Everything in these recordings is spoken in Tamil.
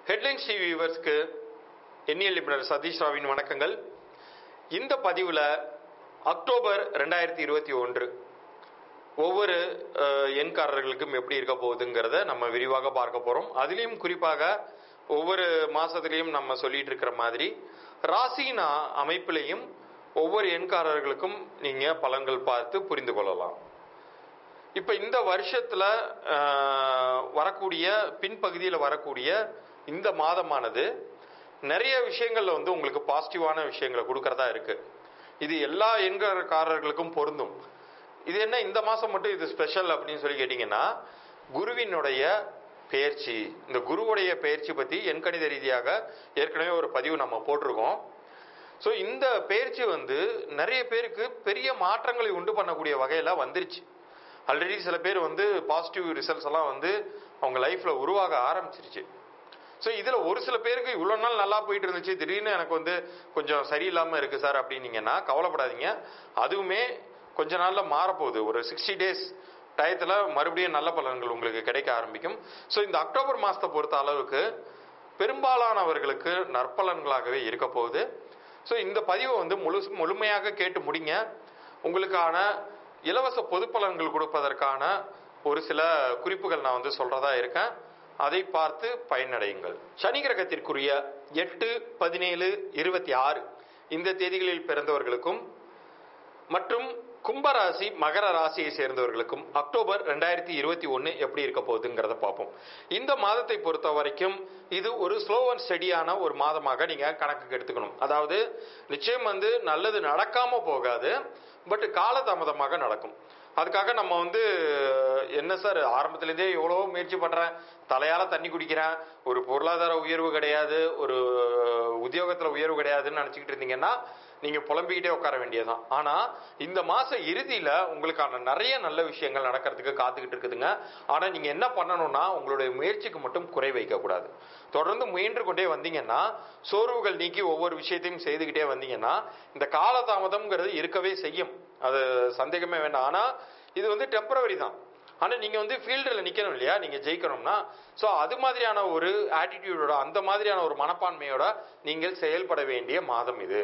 ஹெட்லைன்ஸ் டிவி வியூவர்ஸ்க்கு எண்ணியல் நிபுணர் சதீஷ் ராவின் வணக்கங்கள் இந்த பதிவில் அக்டோபர் ரெண்டாயிரத்தி இருபத்தி ஒன்று ஒவ்வொரு அஹ், எண்காரர்களுக்கும் எப்படி இருக்க போகுதுங்கிறத நம்ம விரிவாக பார்க்க போகிறோம் அதுலேயும் குறிப்பாக ஒவ்வொரு மாதத்துலேயும் நம்ம சொல்லிட்டு இருக்கிற மாதிரி ராசியின் அ- அமைப்பிலையும் ஒவ்வொரு எண்காரர்களுக்கும் நீங்கள் பலன்கள் பார்த்து புரிந்து கொள்ளலாம் இப்போ இந்த வருஷத்துல ஆஹ், வரக்கூடிய பின்பகுதியில் வரக்கூடிய இந்த மாதமானது நிறைய விஷயங்கள்ல வந்து உங்களுக்கு பாசிட்டிவான விஷயங்களை கொடுக்கறதா இருக்கு இது எல்லா எண்காரர்களுக்கும் பொருந்தும் இது என்ன இந்த மாசம் மட்டும் இது ஸ்பெஷல் அப்படின்னு சொல்லி கேட்டிங்கன்னா குருவினுடைய பெயர்ச்சி இந்த குருவுடைய பெயர்ச்சி பத்தி எண்கணித ரீதியாக ஏற்கனவே ஒரு பதிவு நம்ம போட்டிருக்கோம் ஸோ இந்த பயிற்சி வந்து நிறைய பேருக்கு பெரிய மாற்றங்களை உண்டு பண்ணக்கூடிய வகையில் வந்துருச்சு ஆல்ரெடி சில பேர் வந்து பாசிட்டிவ் ரிசல்ட்ஸ் எல்லாம் வந்து அவங்க லைஃப்ல உருவாக ஆரம்பிச்சிருச்சு ஸோ இதில் ஒரு சில பேருக்கு இவ்வளோ நாள் நல்லா போயிட்டு இருந்துச்சு திடீர்னு எனக்கு வந்து கொஞ்சம் சரியில்லாமல் இருக்குது சார் அப்படின்னீங்கன்னா கவலைப்படாதீங்க அதுவுமே கொஞ்ச நாளில் மாறப்போகுது ஒரு சிக்ஸ்டி டேஸ் டயத்தில் மறுபடியும் நல்ல பலன்கள் உங்களுக்கு கிடைக்க ஆரம்பிக்கும் ஸோ இந்த அக்டோபர் மாதத்தை பொறுத்த அளவுக்கு பெரும்பாலானவர்களுக்கு நற்பலன்களாகவே இருக்க போகுது ஸோ இந்த பதிவை வந்து முழு முழுமையாக கேட்டு முடிங்க உங்களுக்கான இலவச பொது பலன்கள் கொடுப்பதற்கான ஒரு சில குறிப்புகள் நான் வந்து சொல்றதா இருக்கேன் அதை பார்த்து பயனடையுங்கள் சனி கிரகத்திற்குரிய எட்டு பதினேழு இருபத்தி ஆறு இந்த தேதிகளில் பிறந்தவர்களுக்கும் மற்றும் கும்பராசி மகர ராசியை சேர்ந்தவர்களுக்கும் அக்டோபர் ரெண்டாயிரத்தி இருபத்தி ஒன்று எப்படி இருக்க போகுதுங்கிறத பார்ப்போம் இந்த மாதத்தை பொறுத்த வரைக்கும் இது ஒரு ஸ்லோ அண்ட் ஸ்டடியான ஒரு மாதமாக நீங்க கணக்குக்கு எடுத்துக்கணும் அதாவது நிச்சயம் வந்து நல்லது நடக்காம போகாது பட் காலதாமதமாக நடக்கும் அதுக்காக நம்ம வந்து என்ன சார் ஆரம்பத்துலேருந்தே எவ்வளோ முயற்சி பண்ணுறேன் தலையால் தண்ணி குடிக்கிறேன் ஒரு பொருளாதார உயர்வு கிடையாது ஒரு உத்தியோகத்தில் உயர்வு கிடையாதுன்னு நினச்சிக்கிட்டு இருந்தீங்கன்னா நீங்கள் புலம்பிக்கிட்டே உட்கார வேண்டியதுதான் ஆனால் இந்த மாத இறுதியில் உங்களுக்கான நிறைய நல்ல விஷயங்கள் நடக்கிறதுக்கு காத்துக்கிட்டு இருக்குதுங்க ஆனால் நீங்கள் என்ன பண்ணணும்னா உங்களுடைய முயற்சிக்கு மட்டும் குறை வைக்கக்கூடாது தொடர்ந்து முயன்று கொண்டே வந்தீங்கன்னா சோர்வுகள் நீக்கி ஒவ்வொரு விஷயத்தையும் செய்துக்கிட்டே வந்தீங்கன்னா இந்த காலதாமதம்ங்கிறது இருக்கவே செய்யும் அது சந்தேகமே வேண்டாம் ஆனால் இது வந்து டெம்பரவரி தான் ஆனால் நீங்கள் வந்து ஃபீல்டில் நிற்கணும் இல்லையா நீங்கள் ஜெயிக்கணும்னா ஸோ அது மாதிரியான ஒரு ஆட்டிடியூடோட அந்த மாதிரியான ஒரு மனப்பான்மையோட நீங்கள் செயல்பட வேண்டிய மாதம் இது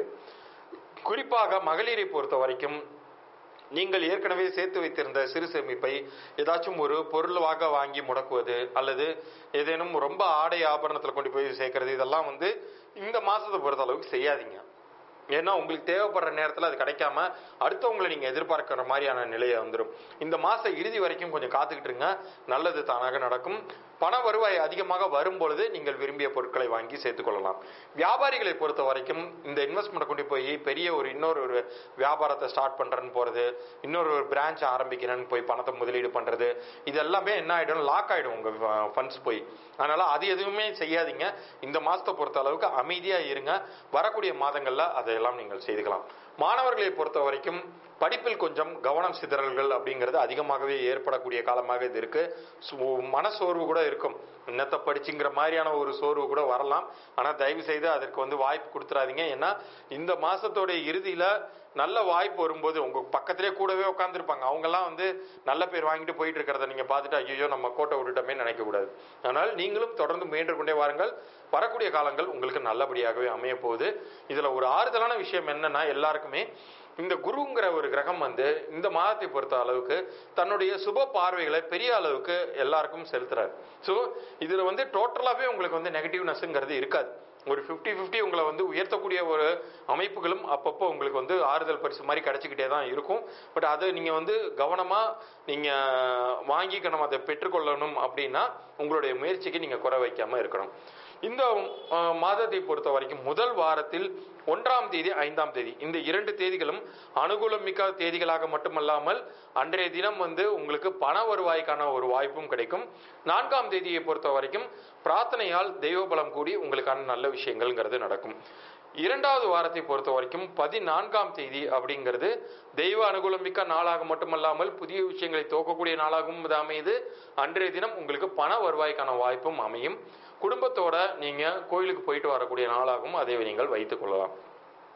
குறிப்பாக மகளிரை பொறுத்த வரைக்கும் நீங்கள் ஏற்கனவே சேர்த்து வைத்திருந்த சிறு சேமிப்பை ஏதாச்சும் ஒரு பொருளாக வாங்கி முடக்குவது அல்லது ஏதேனும் ரொம்ப ஆடை ஆபரணத்தில் கொண்டு போய் சேர்க்கறது இதெல்லாம் வந்து இந்த மாசத்தை பொறுத்த அளவுக்கு செய்யாதீங்க ஏன்னா உங்களுக்கு தேவைப்படுற நேரத்தில் அது கிடைக்காம அடுத்தவங்களை நீங்கள் எதிர்பார்க்கிற மாதிரியான நிலையை வந்துடும் இந்த மாத இறுதி வரைக்கும் கொஞ்சம் காத்துக்கிட்டு இருங்க நல்லது தானாக நடக்கும் பண வருவாய் அதிகமாக வரும் பொழுது நீங்கள் விரும்பிய பொருட்களை வாங்கி சேர்த்துக்கொள்ளலாம் வியாபாரிகளை பொறுத்த வரைக்கும் இந்த இன்வெஸ்ட்மெண்ட் கொண்டு போய் பெரிய ஒரு இன்னொரு ஒரு வியாபாரத்தை ஸ்டார்ட் பண்ணுறேன்னு போகிறது இன்னொரு ஒரு பிரான்ச் ஆரம்பிக்கிறேன்னு போய் பணத்தை முதலீடு பண்ணுறது இது எல்லாமே என்ன ஆகிடும் லாக் ஆகிடும் உங்கள் ஃபண்ட்ஸ் போய் அதனால் அது எதுவுமே செய்யாதீங்க இந்த மாதத்தை பொறுத்த அளவுக்கு அமைதியாக இருங்க வரக்கூடிய மாதங்களில் அதையெல்லாம் நீங்கள் செய்துக்கலாம் மாணவர்களை பொறுத்த வரைக்கும் படிப்பில் கொஞ்சம் கவனம் சிதறல்கள் அப்படிங்கிறது அதிகமாகவே ஏற்படக்கூடிய காலமாக இது இருக்கு சோ- மனசோர்வு கூட இருக்கும் என்னத்தை படிச்சுங்கிற மாதிரியான ஒரு சோர்வு கூட வரலாம் ஆனால் தயவு செய்து அதற்கு வந்து வாய்ப்பு கொடுத்துறாதீங்க ஏன்னா இந்த மாசத்தோட இறுதியில நல்ல வாய்ப்பு வரும்போது உங்க பக்கத்திலே கூடவே உட்காந்துருப்பாங்க அவங்கெல்லாம் வந்து நல்ல பேர் வாங்கிட்டு போயிட்டு இருக்கிறத நீங்க பார்த்துட்டு ஐயோ நம்ம கோட்டை விட்டுட்டோமே நினைக்க கூடாது அதனால் நீங்களும் தொடர்ந்து முயன்று கொண்டே வாருங்கள் வரக்கூடிய காலங்கள் உங்களுக்கு நல்லபடியாகவே அமைய போகுது இதுல ஒரு ஆறுதலான விஷயம் என்னன்னா எல்லாருக்குமே இந்த குருங்கிற ஒரு கிரகம் வந்து இந்த மாதத்தை பொறுத்த அளவுக்கு தன்னுடைய சுப பார்வைகளை பெரிய அளவுக்கு எல்லாருக்கும் செலுத்துறாரு ஸோ இதுல வந்து டோட்டலாகவே உங்களுக்கு வந்து நெகட்டிவ்னஸ்ங்கிறது இருக்காது ஒரு 50 50 உங்களை வந்து உயர்த்தக்கூடிய ஒரு அமைப்புகளும் அப்பப்போ உங்களுக்கு வந்து ஆறுதல் பரிசு மாதிரி கிடைச்சிக்கிட்டே தான் இருக்கும் பட் அதை நீங்கள் வந்து கவனமாக நீங்கள் வாங்கிக்கணும் அதை பெற்றுக்கொள்ளணும் அப்படின்னா உங்களுடைய முயற்சிக்கு நீங்கள் குறை வைக்காமல் இருக்கணும் இந்த அஹ், மாதத்தை பொறுத்த வரைக்கும் முதல் வாரத்தில் ஒன்றாம் தேதி ஐந்தாம் தேதி இந்த இரண்டு தேதிகளும் அனுகூலம் மிக்க தேதிகளாக மட்டுமல்லாமல் அன்றைய தினம் வந்து உங்களுக்கு பண வருவாய்க்கான ஒரு வாய்ப்பும் கிடைக்கும் நான்காம் தேதியை பொறுத்த வரைக்கும் பிரார்த்தனையால் தெய்வ பலம் கூடி உங்களுக்கான நல்ல விஷயங்கள்ங்கிறது நடக்கும் இரண்டாவது வாரத்தை பொறுத்த வரைக்கும் பதினான்காம் தேதி அப்படிங்கிறது தெய்வ அனுகூலமிக்க நாளாக மட்டுமல்லாமல் புதிய விஷயங்களை துவக்கக்கூடிய நாளாகவும் இது அமையுது அன்றைய தினம் உங்களுக்கு பண வருவாய்க்கான வாய்ப்பும் அமையும் குடும்பத்தோட நீங்க கோயிலுக்கு போயிட்டு வரக்கூடிய நாளாகவும் அதை நீங்கள் வைத்துக் கொள்ளலாம்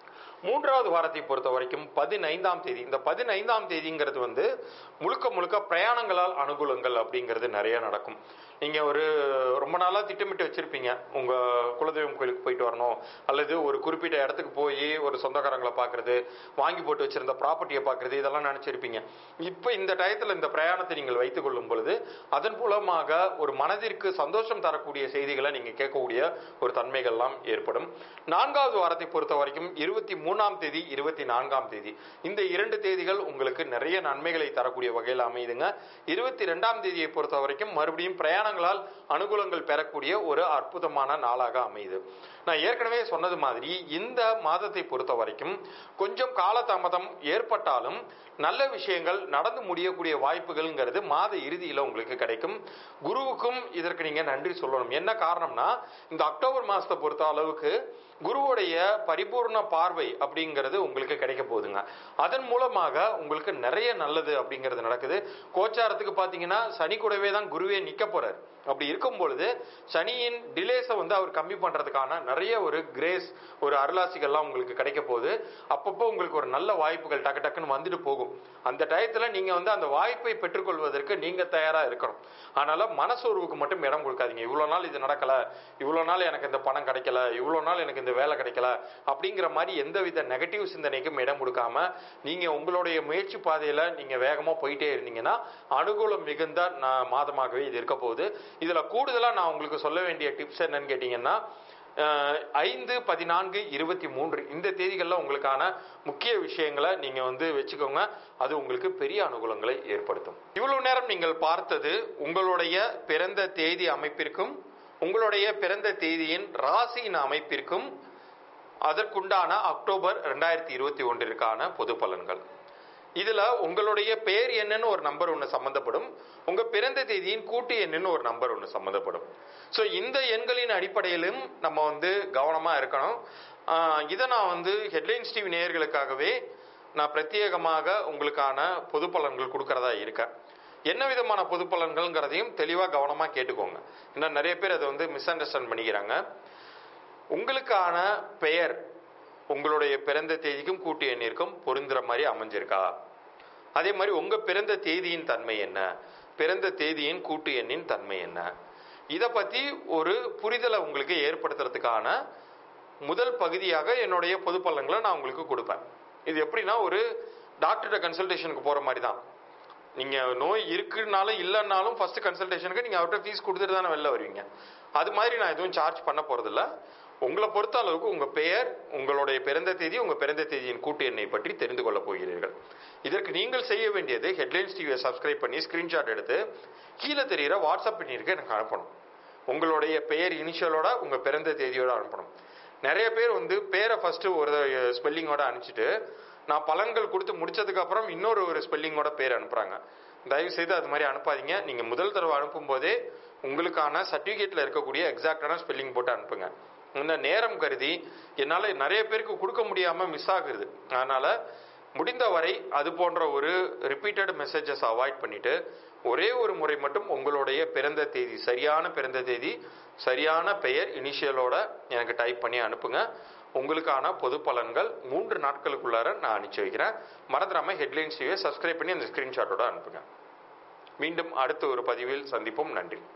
மூன்றாவது வாரத்தை பொறுத்த வரைக்கும் பதினைந்தாம் தேதி இந்த பதினைந்தாம் தேதிங்கிறது வந்து முழுக்க முழுக்க பிரயாணங்களால் அனுகூலங்கள் அப்படிங்கிறது நிறைய நடக்கும் நீங்க ஒரு ரொம்ப நாளா திட்டமிட்டு வச்சிருப்பீங்க உங்க குலதெய்வம் கோயிலுக்கு போயிட்டு வரணும் அல்லது ஒரு குறிப்பிட்ட இடத்துக்கு போய் ஒரு சொந்தக்காரங்களை பார்க்கறது வாங்கி போட்டு வச்சிருந்த ப்ராப்பர்ட்டியை பார்க்கறது இதெல்லாம் நினைச்சிருப்பீங்க இப்போ இந்த டயத்துல இந்த பிரயாணத்தை நீங்கள் வைத்துக் கொள்ளும் பொழுது அதன் மூலமாக ஒரு மனதிற்கு சந்தோஷம் தரக்கூடிய செய்திகளை நீங்க கேட்கக்கூடிய ஒரு தன்மைகள்லாம் ஏற்படும் நான்காவது வாரத்தை பொறுத்த வரைக்கும் இருபத்தி மூணாம் தேதி இருபத்தி நான்காம் தேதி இந்த இரண்டு தேதிகள் உங்களுக்கு நிறைய நன்மைகளை தரக்கூடிய வகையில் அமையுதுங்க இருபத்தி ரெண்டாம் தேதியை பொறுத்த வரைக்கும் மறுபடியும் பிரயாணங்களால் அனுகூலங்கள் பெறக்கூடிய ஒரு அற்புதமான நாளாக அமையுது நான் ஏற்கனவே சொன்னது மாதிரி இந்த மாதத்தை பொறுத்த வரைக்கும் கொஞ்சம் காலதாமதம் ஏற்பட்டாலும் நல்ல விஷயங்கள் நடந்து முடியக்கூடிய வாய்ப்புகள்ங்கிறது மாத இறுதியில் உங்களுக்கு கிடைக்கும் குருவுக்கும் இதற்கு நீங்க நன்றி சொல்லணும் என்ன காரணம்னா இந்த அக்டோபர் மாசத்தை பொறுத்த அளவுக்கு குருவுடைய பரிபூர்ண பார்வை அப்படிங்கிறது உங்களுக்கு கிடைக்க போகுதுங்க அதன் மூலமாக உங்களுக்கு நிறைய நல்லது அப்படிங்கிறது நடக்குது கோச்சாரத்துக்கு பார்த்தீங்கன்னா சனி கூடவே தான் குருவே நிக்க போறார் அப்படி இருக்கும் பொழுது சனியின் டிலேஸை வந்து அவர் கம்மி பண்றதுக்கான நிறைய ஒரு கிரேஸ் ஒரு அருளாசிகள்லாம் உங்களுக்கு கிடைக்க போகுது அப்பப்போ உங்களுக்கு ஒரு நல்ல வாய்ப்புகள் டக்கு டக்குன்னு வந்துட்டு போகும் அந்த டயத்துல நீங்க வந்து அந்த வாய்ப்பை பெற்றுக்கொள்வதற்கு நீங்க தயாரா இருக்கணும் அதனால மனசோர்வுக்கு மட்டும் இடம் கொடுக்காதீங்க இவ்வளவு நாள் இது நடக்கல இவ்வளவு நாள் எனக்கு இந்த பணம் கிடைக்கல இவ்வளவு நாள் எனக்கு இந்த வேலை கிடைக்கல அப்படிங்கிற மாதிரி எந்தவித நெகட்டிவ் சிந்தனைக்கும் இடம் கொடுக்காம நீங்க உங்களுடைய முயற்சி பாதையில நீங்க வேகமா போயிட்டே இருந்தீங்கன்னா அனுகூலம் மிகுந்த நா- மாதமாகவே இது இருக்க போகுது இதுல கூடுதலா நான் உங்களுக்கு சொல்ல வேண்டிய டிப்ஸ் என்னன்னு கேட்டீங்கன்னா அஹ், ஐந்து பதினான்கு இருபத்தி மூன்று இந்த தேதிகளில் உங்களுக்கான முக்கிய விஷயங்களை நீங்க வந்து வச்சுக்கோங்க அது உங்களுக்கு பெரிய அனுகூலங்களை ஏற்படுத்தும் இவ்வளவு நேரம் நீங்கள் பார்த்தது உங்களுடைய பிறந்த தேதி அமைப்பிற்கும் உங்களுடைய பிறந்த தேதியின் ராசியின் அமைப்பிற்கும் அதற்குண்டான அக்டோபர் ரெண்டாயிரத்தி இருபத்தி ஒன்றிற்கான பொது பலன்கள் இதுல உங்களுடைய பெயர் என்னன்னு ஒரு நம்பர் ஒன்று சம்பந்தப்படும் உங்க பிறந்த தேதியின் கூட்டு எண்ணுன்னு ஒரு நம்பர் ஒன்று சம்பந்தப்படும் ஸோ இந்த எண்களின் அடிப்படையிலும் நம்ம வந்து கவனமா இருக்கணும் ஆஹ் இதை நான் வந்து ஹெட்லைன்ஸ் டிவி நேயர்களுக்காகவே நான் பிரத்யேகமாக உங்களுக்கான பொது பலன்கள் கொடுக்கறதா இருக்கேன் என்ன விதமான பொது பலன்கள்ங்கிறதையும் தெளிவாக கவனமாக கேட்டுக்கோங்க ஏன்னா நிறைய பேர் அதை வந்து மிஸ் அண்டர்ஸ்டாண்ட் பண்ணிக்கிறாங்க உங்களுக்கான பெயர் உங்களுடைய பிறந்த தேதிக்கும் கூட்டு எண்ணிற்கும் பொருந்துற மாதிரி அமைஞ்சிருக்கா அதே மாதிரி உங்க பிறந்த தேதியின் தன்மை என்ன பிறந்த தேதியின் கூட்டு எண்ணின் தன்மை என்ன இதை பத்தி ஒரு புரிதலை உங்களுக்கு ஏற்படுத்துறதுக்கான முதல் பகுதியாக என்னுடைய பொது பலன்களை நான் உங்களுக்கு கொடுப்பேன் இது எப்படின்னா ஒரு டாக்டர்கிட்ட கன்சல்டேஷனுக்கு போற மாதிரி தான் நீங்க நோய் இருக்குனாலும் இல்லைன்னாலும் ஃபர்ஸ்ட் கன்சல்டேஷனுக்கு நீங்க அவர்கிட்ட ஃபீஸ் கொடுத்துட்டு தானே வெளில வருவீங்க அது மாதிரி நான் எதுவும் சார்ஜ் பண்ண போறதில்ல உங்களை பொறுத்த அளவுக்கு உங்க பெயர் உங்களுடைய பிறந்த தேதி உங்க பிறந்த தேதியின் கூட்டு எண்ணை பற்றி தெரிந்து கொள்ள போகிறீர்கள் இதற்கு நீங்கள் செய்ய வேண்டியது ஹெட்லைன்ஸ் டிவியை சப்ஸ்கிரைப் பண்ணி ஸ்கிரீன்ஷாட் எடுத்து கீழே தெரியிற வாட்ஸ்அப் பண்ணியிருக்க எனக்கு அனுப்பணும் உங்களுடைய பெயர் இனிஷியலோட உங்க பிறந்த தேதியோட அனுப்பணும் நிறைய பேர் வந்து பேரை ஃபர்ஸ்ட் ஒரு ஸ்பெல்லிங்கோட அனுப்பிச்சிட்டு நான் பலன்கள் கொடுத்து முடிச்சதுக்கு அப்புறம் இன்னொரு ஒரு ஸ்பெல்லிங்கோட பேர் அனுப்புறாங்க தயவு செய்து அது மாதிரி அனுப்பாதீங்க நீங்க முதல் தடவை அனுப்பும் போதே உங்களுக்கான சர்டிபிகேட்ல இருக்கக்கூடிய எக்ஸாக்டான ஸ்பெல்லிங் போட்டு அனுப்புங்க இந்த நேரம் கருதி என்னால நிறைய பேருக்கு கொடுக்க முடியாம மிஸ் ஆகுது அதனால முடிந்த வரை அது போன்ற ஒரு ரிப்பீட்டட் மெசேஜஸ் அவாய்ட் பண்ணிட்டு ஒரே ஒரு முறை மட்டும் உங்களுடைய பிறந்த தேதி சரியான பிறந்த தேதி சரியான பெயர் இனிஷியலோட எனக்கு டைப் பண்ணி அனுப்புங்க உங்களுக்கான பொது பலன்கள் மூன்று நாட்களுக்குள்ளார நான் அனுப்பிச்சு வைக்கிறேன் மறந்துடாம ஹெட்லைன்ஸ் சப்ஸ்கிரைப் பண்ணி அந்த ஸ்கிரீன்ஷாட்டோட அனுப்புங்க மீண்டும் அடுத்த ஒரு பதிவில் சந்திப்போம் நன்றி